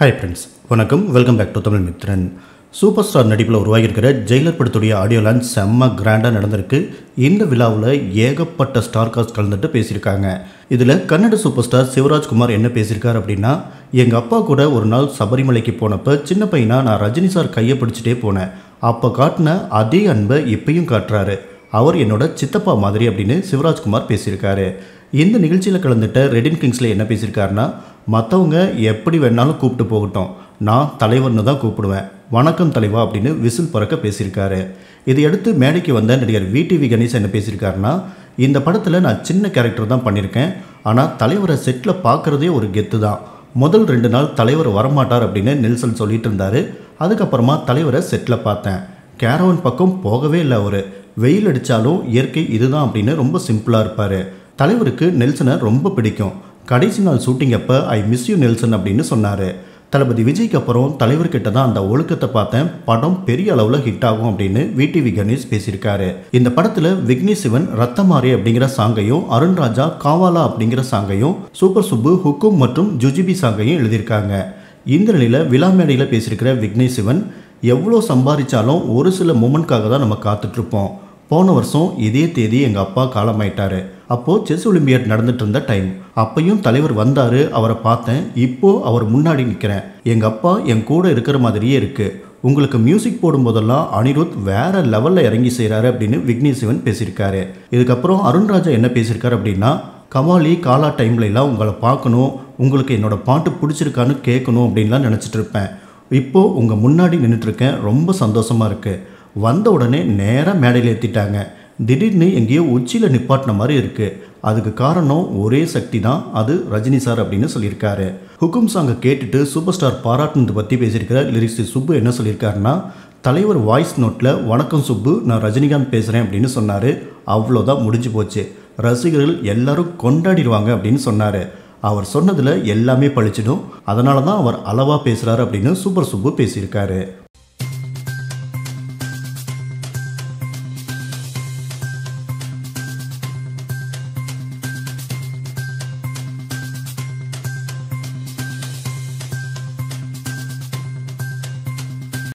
hi friends வணக்கம் welcome back to Tamil Mithran super star நடிப்பில் உருவாகியிருக்கிற ஜெயிலர் படத்துடைய ஆடியோ லான்ச் செம்ம கிராண்டாக நடந்திருக்கு இந்த விழாவில் ஏகப்பட்ட ஸ்டார் காஸ்ட் கலந்துட்டு பேசியிருக்காங்க இதில் கன்னட சூப்பர் ஸ்டார் சிவராஜ்குமார் என்ன பேசியிருக்கார் அப்படின்னா எங்கள் அப்பா கூட ஒரு நாள் சபரிமலைக்கு போனப்போ சின்ன பையனா நான் ரஜினி சார் கையை பிடிச்சிட்டே போனேன் அப்போ காட்டின அதே அன்பை இப்பயும் காட்டுறாரு அவர் என்னோட சித்தப்பா மாதிரி அப்படின்னு சிவராஜ்குமார் பேசியிருக்காரு இந்த நிகழ்ச்சியில் கலந்துட்ட ரெடின் கிங்ஸில் என்ன பேசியிருக்காருன்னா மற்றவங்க எப்படி வேணாலும் கூப்பிட்டு போகட்டும் நான் தலைவர்னு தான் கூப்பிடுவேன் வணக்கம் தலைவா அப்படின்னு விசில் பறக்க பேசியிருக்காரு இதையடுத்து மேடைக்கு வந்த நடிகர் விடிவி கணேசன் என்ன பேசியிருக்காருன்னா இந்த படத்தில் நான் சின்ன கேரக்டர் தான் பண்ணியிருக்கேன் ஆனால் தலைவரை செட்டில் பார்க்குறதே ஒரு கெத்து தான் முதல் ரெண்டு நாள் தலைவர் வரமாட்டார் அப்படின்னு நெல்சன் சொல்லிட்டு இருந்தாரு அதுக்கப்புறமா தலைவரை செட்டில் பார்த்தேன் கேரவன் பக்கம் போகவே இல்லை அவர் வெயில் அடித்தாலும் இயற்கை இதுதான் அப்படின்னு ரொம்ப சிம்பிளாக இருப்பார் தலைவருக்கு நெல்சனை ரொம்ப பிடிக்கும் கடைசி நாள் ஷூட்டிங் அப்போ ஐ மிஸ் யூ நெல்சன் அப்படின்னு சொன்னார் தளபதி விஜய்க்கு அப்புறம் தலைவர்கிட்ட தான் அந்த ஒழுக்கத்தை பார்த்தேன் படம் பெரிய அளவில் ஹிட் ஆகும் அப்படின்னு விடிவி கணேஷ் பேசியிருக்காரு இந்த படத்தில் விக்னேஷ் சிவன் ரத்தமாரி அப்படிங்கிற சாங்கையும் அருண் ராஜா காவாலா அப்படிங்கிற சாங்கையும் சூப்பர் சுப்பு ஹுக்கும் மற்றும் ஜுஜிபி சாங்கையும் எழுதியிருக்காங்க இந்த நிலையில் விழா மேடையில் பேசியிருக்கிற விக்னேஷ் சிவன் எவ்வளோ சம்பாதிச்சாலும் ஒரு சில மூமெண்ட்காக தான் நம்ம காத்துட்ருப்போம் போன வருஷம் இதே தேதி எங்கள் அப்பா காலமாயிட்டாரு அப்போது செஸ் ஒலிம்பியாட் நடந்துட்டு இருந்த டைம் அப்பையும் தலைவர் வந்தார் அவரை பார்த்தேன் இப்போ அவர் முன்னாடி நிற்கிறேன் எங்கள் அப்பா என் கூட இருக்கிற மாதிரியே இருக்குது உங்களுக்கு மியூசிக் போடும்போதெல்லாம் அனிருத் வேற லெவலில் இறங்கி செய்கிறாரு அப்படின்னு விக்னேஷ் சிவன் பேசியிருக்காரு இதுக்கப்புறம் அருண்ராஜா என்ன பேசியிருக்காரு அப்படின்னா கவாலி காலா டைம்ல எல்லாம் உங்களை பார்க்கணும் உங்களுக்கு என்னோட பாட்டு பிடிச்சிருக்கான்னு கேட்கணும் அப்படின்லாம் நினச்சிட்டு இருப்பேன் இப்போது உங்கள் முன்னாடி நின்றுட்டுருக்கேன் ரொம்ப சந்தோஷமாக இருக்குது வந்த உடனே நேராக மேடையில் ஏற்றிட்டாங்க திடீர்னு எங்கேயோ உச்சியில் நிப்பாட்டின மாதிரி இருக்குது அதுக்கு காரணம் ஒரே சக்தி தான் அது ரஜினி சார் அப்படின்னு சொல்லியிருக்காரு ஹுக்கும் சாங்கை கேட்டுட்டு சூப்பர் ஸ்டார் பாராட்டுனது பற்றி பேசியிருக்கிற லிரிக்ஸ் சுப்பு என்ன சொல்லியிருக்காருன்னா தலைவர் வாய்ஸ் நோட்டில் வணக்கம் சுப்பு நான் ரஜினிகாந்த் பேசுகிறேன் அப்படின்னு சொன்னார் அவ்வளோதான் முடிஞ்சு போச்சு ரசிகர்கள் எல்லாரும் கொண்டாடிடுவாங்க அப்படின்னு சொன்னார் அவர் சொன்னதில் எல்லாமே பழிச்சிடும் அதனால தான் அவர் அளவாக பேசுகிறாரு அப்படின்னு சூப்பர் சுப்பு பேசியிருக்காரு